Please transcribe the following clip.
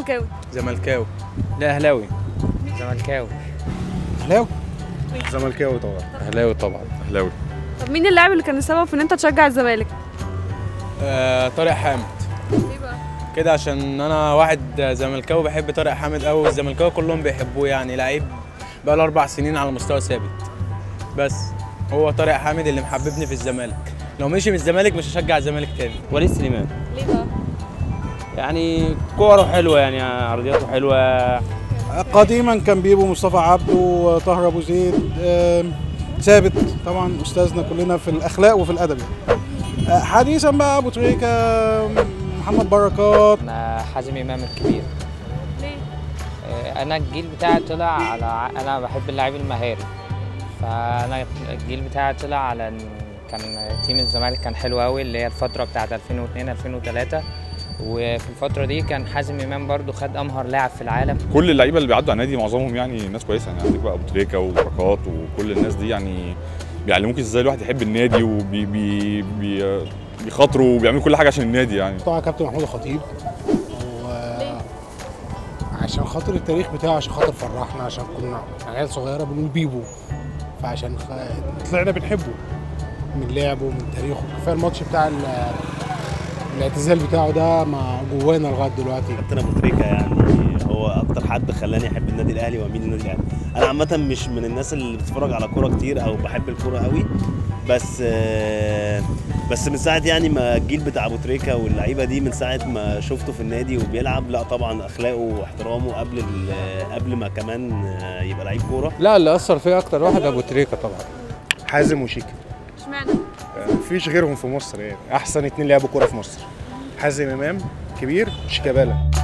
زملكاوي زملكاوي لا اهلاوي زملكاوي اهلاوي زملكاوي طبعا اهلاوي طبعا اهلاوي طب مين اللاعب اللي كان السبب في ان انت تشجع الزمالك آه طارق حامد ليه بقى كده عشان انا واحد زملكاوي بحب طارق حامد قوي والزملكاوي كلهم بيحبوه يعني لعيب بقى له اربع سنين على مستوى ثابت بس هو طارق حامد اللي محببني في الزمالك لو مشي من الزمالك مش هشجع الزمالك تاني وليد سليمان ليه بقى يعني كوره حلوه يعني عرضياته حلوه قديما كان بيبو مصطفى عبده طاهر ابو زيد آم، ثابت طبعا استاذنا كلنا في الاخلاق وفي الادب آه، حديثا بقى ابو تريكه محمد بركات انا حازم امام الكبير ليه آه، انا الجيل بتاعي طلع على ع- انا بحب اللعيب المهاري فانا الجيل بتاعي طلع على إن كان تيم الزمالك كان حلو قوي اللي هي الفتره بتاعت 2002 2003 وفي الفتره دي كان حازم امام برضو خد امهر لاعب في العالم كل اللعيبه اللي بيعدوا على النادي معظمهم يعني ناس كويسه يعني عندك بقى ابو تريكه وبركات وكل الناس دي يعني بيعلموك ازاي الواحد يحب النادي وبي بي بي بيخاطروا وبيعملوا كل حاجه عشان النادي يعني طبعا كابتن محمود الخطيب و- عشان خاطر التاريخ بتاعه عشان خاطر فرحنا عشان كنا عيال صغيره بنقول بيبو فعشان خ... طلعنا بنحبه من لعبه من تاريخه كفايه الماتش بتاع ال... الاعتزال بتاعه ده مع جوانا لغايه دلوقتي كابتن ابو تريكه يعني هو اكتر حد خلاني احب النادي الاهلي واميل للنادي الاهلي انا عامه مش من الناس اللي بتتفرج على كوره كتير او بحب الكوره قوي بس آه، بس من ساعه يعني ما الجيل بتاع ابو تريكه واللعيبه دي من ساعه ما شفته في النادي وبيلعب لا طبعا اخلاقه واحترامه قبل ال- قبل ما كمان آه، يبقى لعيب كوره لا اللي اثر فيا اكتر واحد ابو تريكه طبعا حازم وشيكا اشمعنى مفيش غيرهم في مصر يعني احسن اتنين لعبوا كوره في مصر حازم امام كبير شيكابالا